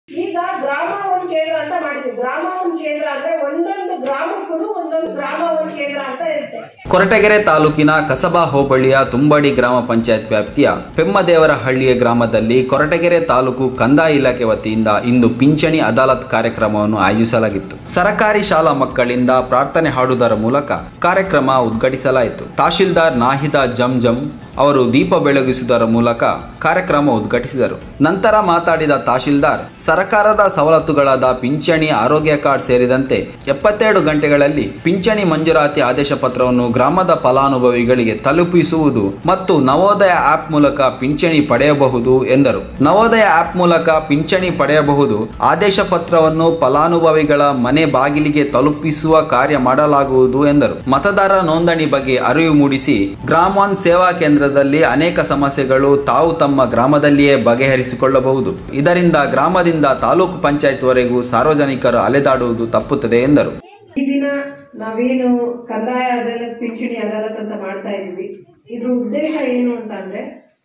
ಈಗ ಗ್ರಾಮ ಒಂದ್ ಕೇಂದ್ರ ಅಂತ ಮಾಡಿದ್ವಿ ಗ್ರಾಮ ಒಂದ್ ಕೇಂದ್ರ ಅಂದ್ರೆ ಒಂದೊಂದು ಗ್ರಾಮಕ್ಕೂ ಒಂದೊಂದು ಗ್ರಾಮ ಒಂದ್ ಕೇಂದ್ರ ಅಂತ ಇರುತ್ತೆ ಕೊರಟಗೆರೆ ತಾಲೂಕಿನ ಕಸಬಾ ಹೋಬಳಿಯ ತುಂಬಾಡಿ ಗ್ರಾಮ ಪಂಚಾಯತ್ ವ್ಯಾಪ್ತಿಯ ಪೆಮ್ಮದೇವರಹಳ್ಳಿಯ ಗ್ರಾಮದಲ್ಲಿ ಕೊರಟಗೆರೆ ತಾಲೂಕು ಕಂದಾಯ ಇಲಾಖೆ ವತಿಯಿಂದ ಇಂದು ಪಿಂಚಣಿ ಅದಾಲತ್ ಕಾರ್ಯಕ್ರಮವನ್ನು ಆಯೋಜಿಸಲಾಗಿತ್ತು ಸರಕಾರಿ ಶಾಲಾ ಮಕ್ಕಳಿಂದ ಪ್ರಾರ್ಥನೆ ಹಾಡುವುದರ ಮೂಲಕ ಕಾರ್ಯಕ್ರಮ ಉದ್ಘಾಟಿಸಲಾಯಿತು ತಹಶೀಲ್ದಾರ್ ನಾಹಿದಾ ಜಂ ಜಂ ಅವರು ದೀಪ ಬೆಳಗಿಸುವುದರ ಮೂಲಕ ಕಾರ್ಯಕ್ರಮ ಉದ್ಘಾಟಿಸಿದರು ನಂತರ ಮಾತಾಡಿದ ತಹಶೀಲ್ದಾರ್ ಸರ್ಕಾರದ ಸವಲತ್ತುಗಳಾದ ಪಿಂಚಣಿ ಆರೋಗ್ಯ ಕಾರ್ಡ್ ಸೇರಿದಂತೆ ಎಪ್ಪತ್ತೆರಡು ಗಂಟೆಗಳಲ್ಲಿ ಪಿಂಚಣಿ ಮಂಜೂರಾತಿ ಆದೇಶ ಪತ್ರವನ್ನು ಗ್ರಾಮದ ಫಲಾನುಭವಿಗಳಿಗೆ ತಲುಪಿಸುವುದು ಮತ್ತು ನವೋದಯ ಆಪ್ ಮೂಲಕ ಪಿಂಚಣಿ ಪಡೆಯಬಹುದು ಎಂದರು ನವೋದಯ ಆಪ್ ಮೂಲಕ ಪಿಂಚಣಿ ಪಡೆಯಬಹುದು ಆದೇಶ ಪತ್ರವನ್ನು ಫಲಾನುಭವಿಗಳ ಮನೆ ಬಾಗಿಲಿಗೆ ತಲುಪಿಸುವ ಕಾರ್ಯ ಮಾಡಲಾಗುವುದು ಎಂದರು ಮತದಾರ ನೋಂದಣಿ ಬಗ್ಗೆ ಅರಿವು ಮೂಡಿಸಿ ಗ್ರಾಮಾನ್ ಸೇವಾ ಕೇಂದ್ರದಲ್ಲಿ ಅನೇಕ ಸಮಸ್ಯೆಗಳು ತಾವು ತಮ್ಮ ಗ್ರಾಮದಲ್ಲಿಯೇ ಬಗೆಹರಿಸಿಕೊಳ್ಳಬಹುದು ಇದರಿಂದ ಗ್ರಾಮದಿಂದ ತಾಲೂಕು ಪಂಚಾಯತ್ ವರೆಗೂ ಸಾರ್ವಜನಿಕರು ಅಲೆದಾಡುವುದು ತಪ್ಪುತ್ತದೆ ಎಂದರು ಈ ದಿನ ನಾವೇನು ಕಂದಾಯ ಅದಾಲತ್ ಪಿಂಚಣಿ ಅದಾಲತ್ ಅಂತ ಮಾಡ್ತಾ ಇದೀವಿ ಇದ್ರ ಉದ್ದೇಶ ಏನು ಅಂತ ಅಂದ್ರೆ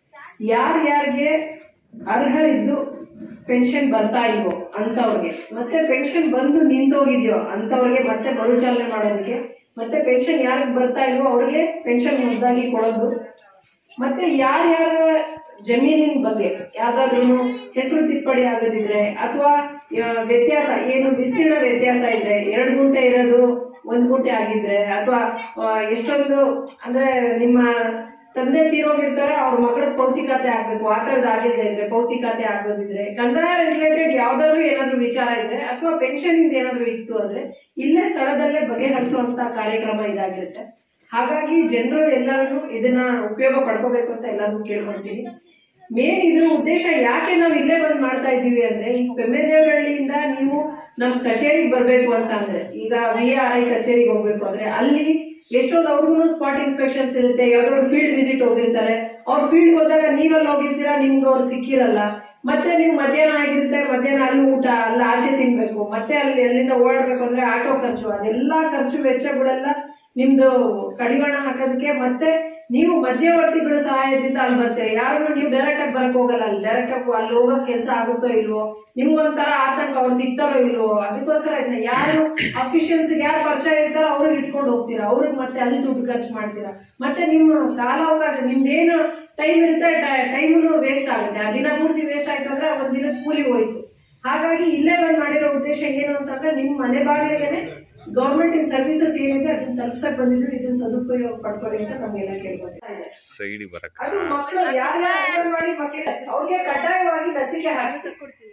ಯಾರ್ಯಾರಿಗೆ ಅರ್ಹರಿದ್ದು ಪೆನ್ಷನ್ ಬರ್ತಾ ಇಲ್ವೋ ಅಂತವ್ರಿಗೆ ಮತ್ತೆ ಪೆನ್ಷನ್ ಬಂದು ನಿಂತೋಗಿದ್ಯೋ ಅಂತವ್ರಿಗೆ ಮತ್ತೆ ಮರುಚಾಲನೆ ಮಾಡೋದಕ್ಕೆ ಮತ್ತೆ ಪೆನ್ಷನ್ ಯಾರಿಗೆ ಬರ್ತಾ ಇಲ್ವೋ ಅವ್ರಿಗೆ ಪೆನ್ಷನ್ ಹೊಸದಾಗಿ ಕೊಡೋದು ಮತ್ತೆ ಯಾರ್ಯಾರ ಜಮೀನಿನ ಬಗ್ಗೆ ಯಾವ್ದಾದ್ರು ಹೆಸರು ತಿದ್ದುಪಡಿ ಆಗದಿದ್ರೆ ಅಥವಾ ವ್ಯತ್ಯಾಸ ಏನು ವಿಸ್ತೀರ್ಣ ವ್ಯತ್ಯಾಸ ಇದ್ರೆ ಎರಡು ಗುಂಟೆ ಇರೋದು ಒಂದ್ ಗುಂಟೆ ಆಗಿದ್ರೆ ಅಥವಾ ಎಷ್ಟೊಂದು ಅಂದ್ರೆ ನಿಮ್ಮ ತಂದೆ ತೀರೋಗಿರ್ತಾರೆ ಅವ್ರ ಮಗಳಿಗೆ ಪೌತಿಕತೆ ಆಗ್ಬೇಕು ಆ ಥರದ್ದು ಆಗಿದ್ರೆ ಇದ್ರೆ ಪೌತಿಕತೆ ಆಗೋದಿದ್ರೆ ಕಂದಾಯ ರಿಲೇಟೆಡ್ ಯಾವ್ದಾದ್ರು ಏನಾದ್ರು ವಿಚಾರ ಇದ್ರೆ ಅಥವಾ ಪೆನ್ಷನ್ ಇಂದ ಏನಾದ್ರು ಇತ್ತು ಅಂದ್ರೆ ಇಲ್ಲೇ ಸ್ಥಳದಲ್ಲೇ ಬಗೆಹರಿಸುವಂತ ಕಾರ್ಯಕ್ರಮ ಇದಾಗಿರುತ್ತೆ ಹಾಗಾಗಿ ಜನರು ಎಲ್ಲರೂ ಇದನ್ನ ಉಪಯೋಗ ಪಡ್ಕೋಬೇಕು ಅಂತ ಎಲ್ಲರಿಗೂ ಕೇಳ್ಕೊಳ್ತೀನಿ ಮೇನ್ ಇದ್ರ ಉದ್ದೇಶ ಯಾಕೆ ನಾವು ಇಲ್ಲೇ ಬಂದ್ ಮಾಡ್ತಾ ಇದ್ದೀವಿ ಅಂದ್ರೆ ಈ ಪೆಮ್ಮೆದೇವರಹಳ್ಳಿಯಿಂದ ನೀವು ನಮ್ ಕಚೇರಿಗೆ ಬರ್ಬೇಕು ಅಂತ ಅಂದ್ರೆ ಈಗ ವಿ ಆರ್ ಐ ಕಚೇರಿಗೆ ಹೋಗ್ಬೇಕು ಅಂದ್ರೆ ಅಲ್ಲಿ ಎಷ್ಟೊಂದು ಅವ್ರಿಗೂ ಸ್ಪಾಟ್ ಇನ್ಸ್ಪೆಕ್ಷನ್ಸ್ ಇರುತ್ತೆ ಯಾವ್ದೋ ಫೀಲ್ಡ್ ವಿಸಿಟ್ ಹೋಗಿರ್ತಾರೆ ಅವ್ರ ಫೀಲ್ಡ್ ಹೋದಾಗ ನೀವಲ್ಲಿ ಹೋಗಿರ್ತೀರಾ ನಿಮ್ಗೆ ಅವ್ರು ಸಿಕ್ಕಿರಲ್ಲ ಮತ್ತೆ ನೀವು ಮಧ್ಯಾಹ್ನ ಆಗಿರುತ್ತೆ ಮಧ್ಯಾಹ್ನ ಅಲ್ಲಿ ಊಟ ಅಲ್ಲಿ ಆಚೆ ತಿನ್ಬೇಕು ಮತ್ತೆ ಅಲ್ಲಿ ಅಲ್ಲಿಂದ ಓಡಾಡ್ಬೇಕು ಅಂದ್ರೆ ಆಟೋ ಖರ್ಚು ಅದೆಲ್ಲಾ ಖರ್ಚು ವೆಚ್ಚಗಳೆಲ್ಲ ನಿಮ್ದು ಕಡಿವಾಣ ಹಾಕೋದಕ್ಕೆ ಮತ್ತೆ ನೀವು ಮಧ್ಯವರ್ತಿಗಳ ಸಹಾಯದಿಂದ ಅಲ್ಲಿ ಬರ್ತೀರಿ ಯಾರು ನೀವು ಡೈರೆಕ್ಟ್ ಆಗಿ ಬರಕ್ ಹೋಗಲ್ಲ ಅಲ್ಲಿ ಡೈರೆಕ್ಟ್ ಆಗಿ ಅಲ್ಲಿ ಹೋಗಕ್ ಕೆಲಸ ಆಗುತ್ತೋ ಇಲ್ವೋ ನಿಮ್ಗೊಂಥರ ಆತಂಕ ಅವ್ರು ಸಿಗ್ತಾರೋ ಇಲ್ವೋ ಅದಕ್ಕೋಸ್ಕರ ಇದನ್ನ ಯಾರು ಅಫಿಷಿಯಲ್ಸ್ ಯಾರು ಪರಿಚಯ ಇರ್ತಾರೋ ಅವ್ರಿಗೆ ಇಟ್ಕೊಂಡು ಹೋಗ್ತೀರಾ ಅವ್ರಿಗೆ ಮತ್ತೆ ಅಲ್ಲಿ ದುಡ್ಡು ಖರ್ಚು ಮಾಡ್ತೀರಾ ಮತ್ತೆ ನಿಮ್ಮ ಕಾಲಾವಕಾಶ ನಿಮ್ದೇನು ಟೈಮ್ ಇರುತ್ತೆ ಟೈಮು ವೇಸ್ಟ್ ಆಗುತ್ತೆ ಆ ದಿನ ಪೂರ್ತಿ ವೇಸ್ಟ್ ಆಯ್ತು ಅಂದ್ರೆ ಒಂದ್ ದಿನದ ಕೂಲಿ ಹೋಯ್ತು ಹಾಗಾಗಿ ಇಲ್ಲೇ ಬಂದ್ ಮಾಡಿರೋ ಉದ್ದೇಶ ಏನು ಅಂತಂದ್ರೆ ನಿಮ್ ಮನೆ ಬಾಗಿಲಿಗೆನೆ ಗೌರ್ಮೆಂಟ್ ಇನ್ ಸರ್ವಿಸಸ್ ಏನಿದೆ ಅದನ್ನ ತಲುಪ್ಸಕ್ ಬಂದಿದ್ದು ಇದನ್ನ ಸದುಪಯೋಗ ಪಡ್ಕೊಳ್ಳಿ ಅಂತ ನಮ್ಗೆಲ್ಲ ಕೇಳ್ಕೊತಾ ಇದೆ ಸೈಡಿ ಬರಕ್ ಅದು ಮಕ್ಕಳು ಯಾರ್ಯಾರು ಅಂಗನವಾಡಿ ಮಕ್ಕಳಿಗೆ ಅವ್ರಿಗೆ ಕಡ್ಡಾಯವಾಗಿ ಲಸಿಕೆ ಹಾಕಿಸಿ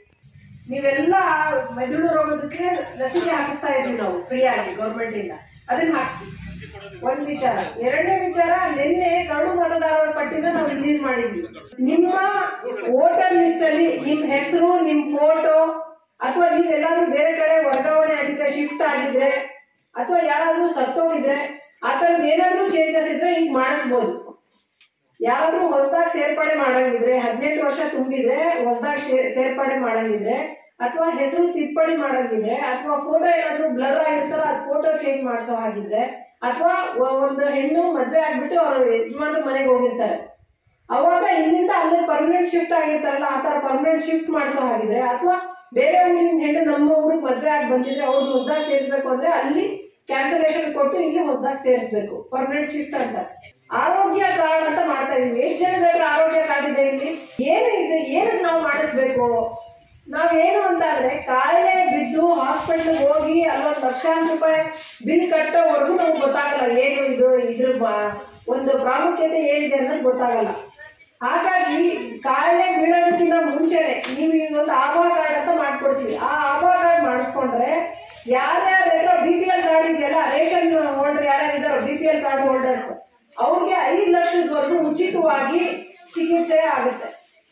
ನೀವೆಲ್ಲ ಮೆದುಳು ರೋಗದಕ್ಕೆ ಲಸಿಕೆ ಹಾಕಿಸ್ತಾ ಇದೀವಿ ನಾವು ಫ್ರೀ ಆಗಿ ಗೌರ್ಮೆಂಟ್ ಇಂದ ಅದನ್ನ ಹಾಕ್ಸಿ ಒಂದ್ ವಿಚಾರ ಎರಡನೇ ವಿಚಾರ ನಿನ್ನೆ ಕರಡು ಮತದಾರರ ಪಟ್ಟಿನ ನಾವು ರಿಲೀಸ್ ಮಾಡಿದ್ವಿ ನಿಮ್ಮ ವೋಟರ್ ಲಿಸ್ಟ್ ಅಲ್ಲಿ ನಿಮ್ ಹೆಸರು ನಿಮ್ ಫೋಟೋ ಅಥವಾ ನೀವ್ ಎಲ್ಲಾದ್ರೂ ಬೇರೆ ಕಡೆ ವರ್ಗಾವಣೆ ಆಗಿದ್ರೆ ಶಿಫ್ಟ್ ಆಗಿದ್ರೆ ಅಥವಾ ಯಾರಾದ್ರೂ ಸತ್ತೋಗಿದ್ರೆ ಆ ತರದ್ ಏನಾದ್ರೂ ಚೇಂಜಸ್ ಇದ್ರೆ ಈಗ ಮಾಡಿಸ್ಬೋದು ಯಾರಾದ್ರೂ ಹೊಸದಾಗಿ ಸೇರ್ಪಡೆ ಮಾಡಂಗಿದ್ರೆ ಹದಿನೆಂಟು ವರ್ಷ ತುಂಬಿದ್ರೆ ಹೊಸದಾಗಿ ಸೇರ್ಪಡೆ ಮಾಡಂಗಿದ್ರೆ ಅಥವಾ ಹೆಸರು ತಿದ್ದುಪಡಿ ಮಾಡಂಗಿದ್ರೆ ಅಥವಾ ಫೋಟೋ ಏನಾದ್ರೂ ಬ್ಲರ್ ಆಗಿರ್ತಾರ ಅದ್ ಫೋಟೋ ಚೇಂಜ್ ಮಾಡಿಸೋ ಹಾಗಿದ್ರೆ ಅಥವಾ ಒಂದು ಹೆಣ್ಣು ಮದ್ವೆ ಆಗ್ಬಿಟ್ಟು ಅವ್ರ ಯಜಮಾನ್ರ ಮನೆಗೆ ಹೋಗಿರ್ತಾರೆ ಅವಾಗ ಇಲ್ಲಿಂದ ಅಲ್ಲಿ ಪರ್ಮನೆಂಟ್ ಶಿಫ್ಟ್ ಆಗಿರ್ತಾರಲ್ಲ ಆ ತರ ಪರ್ಮನೆಂಟ್ ಶಿಫ್ಟ್ ಮಾಡಿಸೋ ಹಾಗಿದ್ರೆ ಅಥವಾ ಬೇರೆ ಊರಿನ ಹೆಣ್ಣು ನಮ್ಮ ಊರಿಗೆ ಮದ್ವೆ ಆಗಿ ಬಂದಿದ್ರೆ ಅವ್ರು ಹೊಸದಾಗಿ ಸೇರಿಸ್ಬೇಕು ಅಂದ್ರೆ ಅಲ್ಲಿ ಕ್ಯಾನ್ಸಲೇಷನ್ ಕೊಟ್ಟು ಇಲ್ಲಿ ಹೊಸದಾಗಿ ಸೇರಿಸ್ಬೇಕು ಪರ್ಮನೆಂಟ್ ಶಿಫ್ಟ್ ಅಂತ ಆರೋಗ್ಯ ಕಾರ್ಡ್ ಅಂತ ಮಾಡ್ತಾ ಇದೀವಿ ಎಷ್ಟು ಜನದ ಹತ್ರ ಆರೋಗ್ಯ ಕಾರ್ಡ್ ಇದೆ ಇಲ್ಲಿ ಏನು ಇದೆ ಏನಕ್ಕೆ ನಾವು ಮಾಡಿಸ್ಬೇಕು ನಾವೇನು ಅಂತ ಅಂದ್ರೆ ಕಾಯಿಲೆ ಬಿದ್ದು ಹಾಸ್ಪಿಟಲ್ ಹೋಗಿ ಅಲ್ಲೊಂದು ಲಕ್ಷಾಂತರ ರೂಪಾಯಿ ಬಿಲ್ ಕಟ್ಟೋವರೆಗೂ ನಮ್ಗೆ ಗೊತ್ತಾಗಲ್ಲ ಏನು ಇದು ಇದ್ರ ಬ- ಒಂದು ಪ್ರಾಮುಖ್ಯತೆ ಏನಿದೆ ಅನ್ನೋದು ಗೊತ್ತಾಗಲ್ಲ ಹಾಗಾಗಿ ಕಾಯಿಲೆ ಬೀಳೋದಕ್ಕಿಂತ ಮುಂಚೆನೆ ನೀವು ಈಗ ಒಂದು ಆಭಾ ಕಾರ್ಡ್ ಅಂತ ಮಾಡ್ಕೊಡ್ತೀವಿ ಆ ಆಭಾ ಕಾರ್ಡ್ ಮಾಡಿಸ್ಕೊಂಡ್ರೆ ಯಾರ್ಯಾರ ಹತ್ರ ಬಿ ಪಿ ಎಲ್ ಕಾರ್ಡ್ ಇದೆಯಲ್ಲ ರೇಷನ್ ಹೋಲ್ಡರ್ ಯಾರ್ಯಾರು ಇದಾರೋ B P L card holders ಅವ್ರಿಗೆ ಐದು ಲಕ್ಷದವರೆಗೂ ಉಚಿತವಾಗಿ ಚಿಕಿತ್ಸೆ ಆಗುತ್ತೆ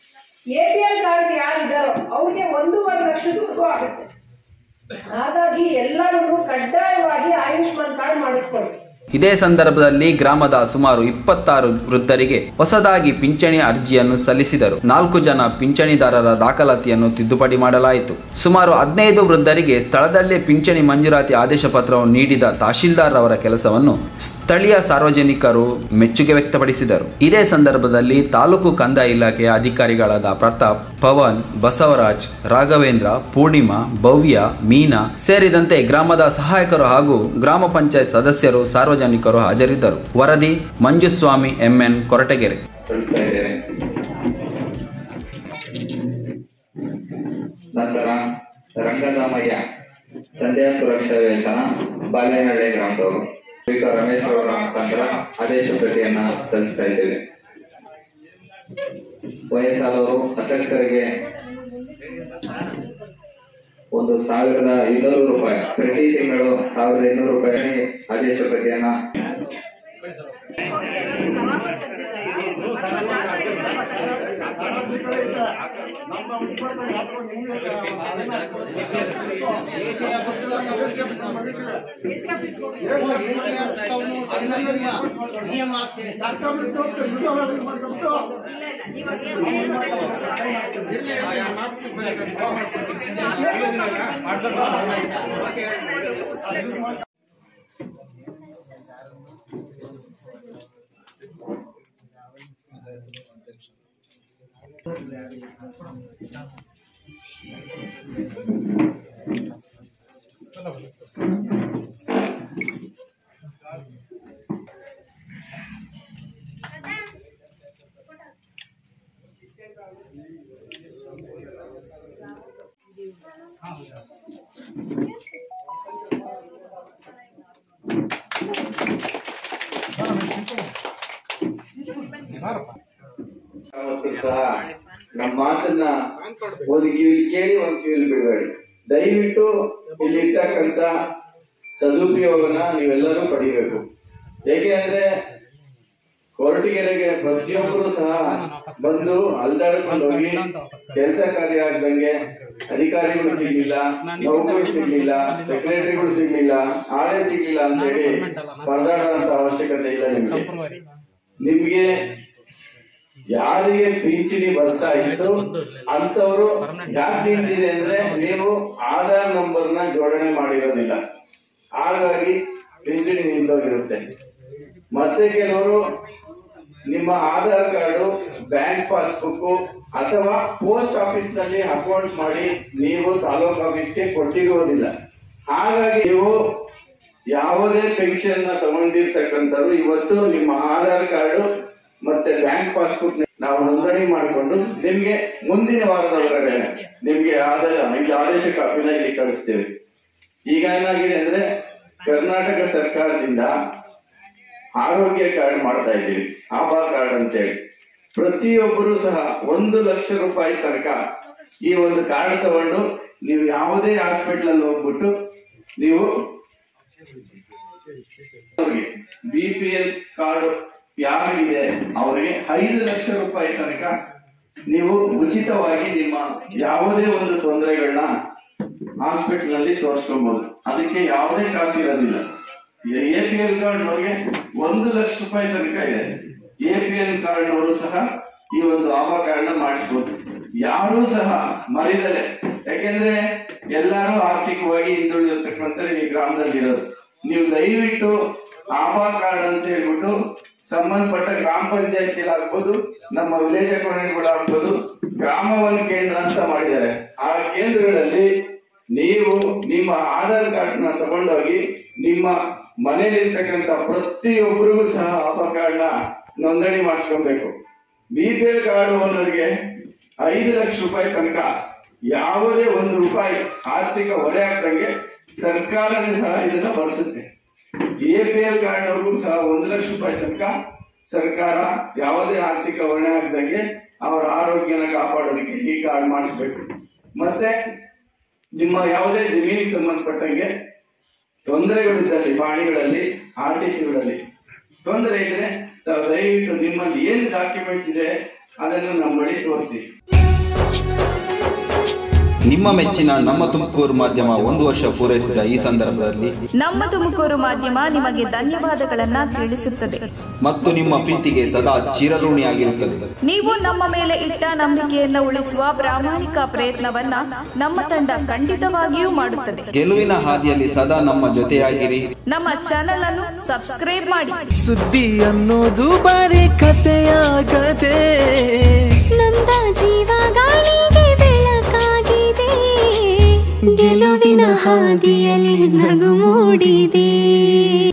ಎ ಪಿ ಎಲ್ ಕಾರ್ಡ್ಸ್ ಯಾರಿದ್ದಾರೋ ಅವ್ರಿಗೆ ಒಂದೂವರೆ ಲಕ್ಷದವರೆಗೂ ಆಗುತ್ತೆ ಹಾಗಾಗಿ ಎಲ್ಲರೂ ಕಡ್ಡಾಯವಾಗಿ ಆಯುಷ್ಮಾನ್ ಕಾರ್ಡ್ ಮಾಡಿಸ್ಕೊಳ್ಳಿ ಇದೇ ಸಂದರ್ಭದಲ್ಲಿ ಗ್ರಾಮದ ಸುಮಾರು ಇಪ್ಪತ್ತಾರು ವೃದ್ಧರಿಗೆ ಹೊಸದಾಗಿ ಪಿಂಚಣಿ ಅರ್ಜಿಯನ್ನು ಸಲ್ಲಿಸಿದರು ನಾಲ್ಕು ಜನ ಪಿಂಚಣಿದಾರರ ದಾಖಲಾತಿಯನ್ನು ತಿದ್ದುಪಡಿ ಮಾಡಲಾಯಿತು ಸುಮಾರು ಹದಿನೈದು ವೃದ್ಧರಿಗೆ ಸ್ಥಳದಲ್ಲೇ ಪಿಂಚಣಿ ಮಂಜೂರಾತಿ ಆದೇಶ ಪತ್ರವನ್ನು ನೀಡಿದ ತಹಶೀಲ್ದಾರ್ ಅವರ ಕೆಲಸವನ್ನು ಸ್ಥಳೀಯ ಸಾರ್ವಜನಿಕರು ಮೆಚ್ಚುಗೆ ವ್ಯಕ್ತಪಡಿಸಿದರು ಇದೇ ಸಂದರ್ಭದಲ್ಲಿ ತಾಲೂಕು ಕಂದಾಯ ಇಲಾಖೆಯ ಅಧಿಕಾರಿಗಳಾದ ಪ್ರತಾಪ್ ಪವನ್ ಬಸವರಾಜ್ ರಾಘವೇಂದ್ರ ಪೂರ್ಣಿಮಾ ಭವ್ಯ ಮೀನಾ ಸೇರಿದಂತೆ ಗ್ರಾಮದ ಸಹಾಯಕರು ಹಾಗೂ ಗ್ರಾಮ ಪಂಚಾಯತ್ ಸದಸ್ಯರು ಸಾರ್ವಜನಿಕರು ಹಾಜರಿದ್ದರು ವರದಿ ಮಂಜುಸ್ವಾಮಿ ಎಂಎನ್ ಕೊರಟಗೆರೆ ತಿಳಿಸ್ತಾ ಇದ್ದೇನೆ ನಂತರ ರಂಗಧಾಮಯ್ಯ ಸಂಧ್ಯಾ ಸುರಕ್ಷಾ ವೇತನ ಬಾಲೇನಹಳ್ಳಿ ಗ್ರಾಮದವರು ಸ್ಪೀಕರ್ ರಮೇಶ್ ಅವರ ಮುಖಾಂತರ ಆದೇಶ ಪ್ರತಿಯನ್ನ ಸಲ್ಲಿಸ್ತಾ ಇದ್ದೇವೆ ವಯಸ್ಸಾದವರು ಅಸಕ್ತರಿಗೆ ಒಂದು ಸಾವಿರದ ಇನ್ನೂರು ರೂಪಾಯಿ ಪ್ರತಿ ತಿಂಗಳು ಸಾವಿರದ ಇನ್ನೂರು ರೂಪಾಯಿ ಆದೇಶ ಪ್ರತಿಯನ್ನ ಗ್ರಾಮಸ್ಥರು ಸಹ ನಮ್ಮ ಮಾತನ್ನ ಒಂದು ಕಿವಿಲಿ ಕೇಳಿ ಒಂದು ಕಿವಿಲಿ ಬಿಡಬೇಡಿ ದಯವಿಟ್ಟು ಇಲ್ಲಿ ಇರ್ತಕ್ಕಂತ ಸದುಪಯೋಗನ ನೀವೆಲ್ಲರೂ ಪಡಿಬೇಕು ಏಕೆ ಅಂದ್ರೆ ಕೊರಟಗೆರೆಗೆ ಪ್ರತಿಯೊಬ್ಬರು ಸಹ ಬಂದು ಅಲ್ದಾಡ್ಕೊಂಡು ಹೋಗಿ ಕೆಲಸ ಕಾರ್ಯ ಆಗ್ದಂಗೆ ಅಧಿಕಾರಿಗಳು ಸಿಗ್ಲಿಲ್ಲ ನೌಕರು ಸಿಗ್ಲಿಲ್ಲ ಸೆಕ್ರೆಟರಿಗಳು ಸಿಗ್ಲಿಲ್ಲ ಆಳೆ ಸಿಗ್ಲಿಲ್ಲ ಅಂತ ಹೇಳಿ ಪರದಾಡುವಂತ ಅವಶ್ಯಕತೆ ಇಲ್ಲ ನಿಮ್ಗೆ ನಿಮ್ಗೆ ಯಾರಿಗೆ ಪಿಂಚಣಿ ಬರ್ತಾ ಇತ್ತು ಅಂತವರು ಯಾಕೆ ನಿಂತಿದೆ ಅಂದ್ರೆ ನೀವು ಆಧಾರ್ ನಂಬರ್ ನ ಜೋಡಣೆ ಮಾಡಿರೋದಿಲ್ಲ ಹಾಗಾಗಿ ಪಿಂಚಣಿ ನಿಂತೋಗಿರುತ್ತೆ ಮತ್ತೆ ಕೆಲವರು ನಿಮ್ಮ ಆಧಾರ್ ಕಾರ್ಡು ಬ್ಯಾಂಕ್ ಪಾಸ್ಬುಕ್ ಅಥವಾ ಪೋಸ್ಟ್ ಆಫೀಸ್ ನಲ್ಲಿ ಅಕೌಂಟ್ ಮಾಡಿ ನೀವು ತಾಲೂಕ್ ಆಫೀಸ್ಗೆ ಕೊಟ್ಟಿರುವುದಿಲ್ಲ ಹಾಗಾಗಿ ನೀವು ಯಾವುದೇ ಪೆನ್ಷನ್ ನ ತಗೊಂಡಿರ್ತಕ್ಕಂಥವ್ರು ಇವತ್ತು ನಿಮ್ಮ ಆಧಾರ್ ಕಾರ್ಡು ಮತ್ತೆ ಬ್ಯಾಂಕ್ ಪಾಸ್ಬುಕ್ ನಾವು ನೋಂದಣಿ ಮಾಡಿಕೊಂಡು ನಿಮ್ಗೆ ಮುಂದಿನ ವಾರದ ಒಳಗಡೆ ನಿಮ್ಗೆ ಆಧಾರ ಇಲ್ಲಿ ಆದೇಶ ಕಾಪಿನ ಇಲ್ಲಿ ಕಳಿಸ್ತೇವೆ ಈಗ ಏನಾಗಿದೆ ಅಂದ್ರೆ ಕರ್ನಾಟಕ ಸರ್ಕಾರದಿಂದ ಆರೋಗ್ಯ ಕಾರ್ಡ್ ಮಾಡ್ತಾ ಇದ್ದೀವಿ ಆಭಾ ಕಾರ್ಡ್ ಅಂತೇಳಿ ಪ್ರತಿಯೊಬ್ಬರು ಸಹ ಒಂದು ಲಕ್ಷ ರೂಪಾಯಿ ತನಕ ಈ ಒಂದು ಕಾರ್ಡ್ ತಗೊಂಡು ನೀವು ಯಾವುದೇ ಹಾಸ್ಪಿಟಲ್ ಅಲ್ಲಿ ಹೋಗ್ಬಿಟ್ಟು ನೀವು ಬಿ ಪಿ ಎಲ್ ಕಾರ್ಡ್ ಯಾರಿಗಿದೆ ಅವರಿಗೆ ಐದು ಲಕ್ಷ ರೂಪಾಯಿ ತನಕ ನೀವು ಉಚಿತವಾಗಿ ನಿಮ್ಮ ಯಾವುದೇ ಒಂದು ತೊಂದರೆಗಳನ್ನ ಹಾಸ್ಪಿಟಲ್ ನಲ್ಲಿ ತೋರಿಸ್ಕೊಬಹುದು ಅದಕ್ಕೆ ಯಾವುದೇ ಕಾಸು ಇರೋದಿಲ್ಲ ಎ ಪಿ ಎಲ್ ಕಾರ್ಡ್ ಅವ್ರಿಗೆ ಒಂದು ಲಕ್ಷ ರೂಪಾಯಿ ತನಕ ಇದೆ ಎ ಪಿ ಎಲ್ ಕಾರ್ಡ್ ಅವರು ಸಹ ಈ ಒಂದು ಆಭಾ ಕಾರ್ಡ್ ಮಾಡಿಸ್ಬೋದು ಯಾರೂ ಸಹ ಮರಿದಲೆ ಯಾಕೆಂದ್ರೆ ಎಲ್ಲರೂ ಆರ್ಥಿಕವಾಗಿ ಹಿಂದುಳಿದಿರ್ತಕ್ಕಂಥ ಈ ಗ್ರಾಮದಲ್ಲಿ ಇರೋದು ನೀವು ದಯವಿಟ್ಟು ಆಭಾ ಕಾರ್ಡ್ ಅಂತ ಹೇಳ್ಬಿಟ್ಟು ಸಂಬಂಧಪಟ್ಟ ಗ್ರಾಮ ಪಂಚಾಯತಿ ಆಗ್ಬೋದು ನಮ್ಮ ವಿಲೇಜ್ ಅಕೌಂಟೆಂಟ್ಗಳು ಆಗ್ಬೋದು ಗ್ರಾಮ ಒನ್ ಕೇಂದ್ರ ಅಂತ ಮಾಡಿದ್ದಾರೆ ಆ ಕೇಂದ್ರಗಳಲ್ಲಿ ನೀವು ನಿಮ್ಮ ಆಧಾರ್ ಕಾರ್ಡ್ ನ ತಗೊಂಡೋಗಿ ನಿಮ್ಮ ಮನೆಯಲ್ಲಿರ್ತಕ್ಕಂಥ ಪ್ರತಿಯೊಬ್ಬರಿಗೂ ಸಹ ಆಭಾ ಕಾರ್ಡ್ ನ ನೋಂದಣಿ ಮಾಡಿಸ್ಕೊಬೇಕು ಬಿ ಪಿ ಎಲ್ ಕಾರ್ಡ್ ಓನರ್ಗೆ ಐದು ಲಕ್ಷ ರೂಪಾಯಿ ತನಕ ಯಾವುದೇ ಒಂದು ರೂಪಾಯಿ ಆರ್ಥಿಕ ಹೊರೆ ಆಗ್ದಂಗೆ ಸರ್ಕಾರನೇ ಸಹ ಇದನ್ನ ಭರಿಸುತ್ತೆ ಎ ಪಿ ಎಲ್ ಕಾರ್ಡ್ ಅವ್ರಿಗೂ ಸಹ ಒಂದು ಲಕ್ಷ ರೂಪಾಯಿ ತನಕ ಸರ್ಕಾರ ಯಾವುದೇ ಆರ್ಥಿಕ ಹೊಣೆ ಆಗದಂಗೆ ಅವರ ಆರೋಗ್ಯನ ಕಾಪಾಡೋದಕ್ಕೆ ಈ ಕಾರ್ಡ್ ಮಾಡಿಸ್ಬೇಕು ಮತ್ತೆ ನಿಮ್ಮ ಯಾವುದೇ ಜಮೀನಿಗೆ ಸಂಬಂಧಪಟ್ಟಂಗೆ ತೊಂದರೆಗಳಿದ್ದಲ್ಲಿ ಪಾಣಿಗಳಲ್ಲಿ ಆರ್ ಟಿ ಸಿಗಳಲ್ಲಿ ತೊಂದರೆ ಇದ್ರೆ ತಾವು ದಯವಿಟ್ಟು ನಿಮ್ಮಲ್ಲಿ ಏನು ಡಾಕ್ಯುಮೆಂಟ್ಸ್ ಇದೆ ಅದನ್ನು ನಮ್ಮ ಬಳಿ ತೋರಿಸಿ ನಿಮ್ಮ ಮೆಚ್ಚಿನ ನಮ್ಮ ತುಮಕೂರು ಮಾಧ್ಯಮ ಒಂದು ವರ್ಷ ಪೂರೈಸಿದ ಈ ಸಂದರ್ಭದಲ್ಲಿ ನಮ್ಮ ತುಮಕೂರು ಮಾಧ್ಯಮ ನಿಮಗೆ ಧನ್ಯವಾದಗಳನ್ನ ತಿಳಿಸುತ್ತದೆ ಮತ್ತು ನಿಮ್ಮ ಪ್ರೀತಿಗೆ ಸದಾ ಚಿರಋಣಿಯಾಗಿರುತ್ತದೆ ನೀವು ನಮ್ಮ ಮೇಲೆ ಇಟ್ಟ ನಂಬಿಕೆಯನ್ನ ಉಳಿಸುವ ಪ್ರಾಮಾಣಿಕ ಪ್ರಯತ್ನವನ್ನ ನಮ್ಮ ತಂಡ ಖಂಡಿತವಾಗಿಯೂ ಮಾಡುತ್ತದೆ ಗೆಲುವಿನ ಹಾದಿಯಲ್ಲಿ ಸದಾ ನಮ್ಮ ಜೊತೆಯಾಗಿರಿ ನಮ್ಮ ಚಾನೆಲ್ ಅನ್ನು ಸಬ್ಸ್ಕ್ರೈಬ್ ಮಾಡಿ ಸುದ್ದಿ ಅನ್ನೋದು ಬರೀ ಕಥೆಯಾಗದೆ ನಮ್ದ ಜೀವ ಗಾಳಿಗೆ ಬೆಳಕಾಗಿದೆ ಗೆಲುವಿನ ಹಾದಿಯಲ್ಲಿ ನಗು ಮೂಡಿದೆ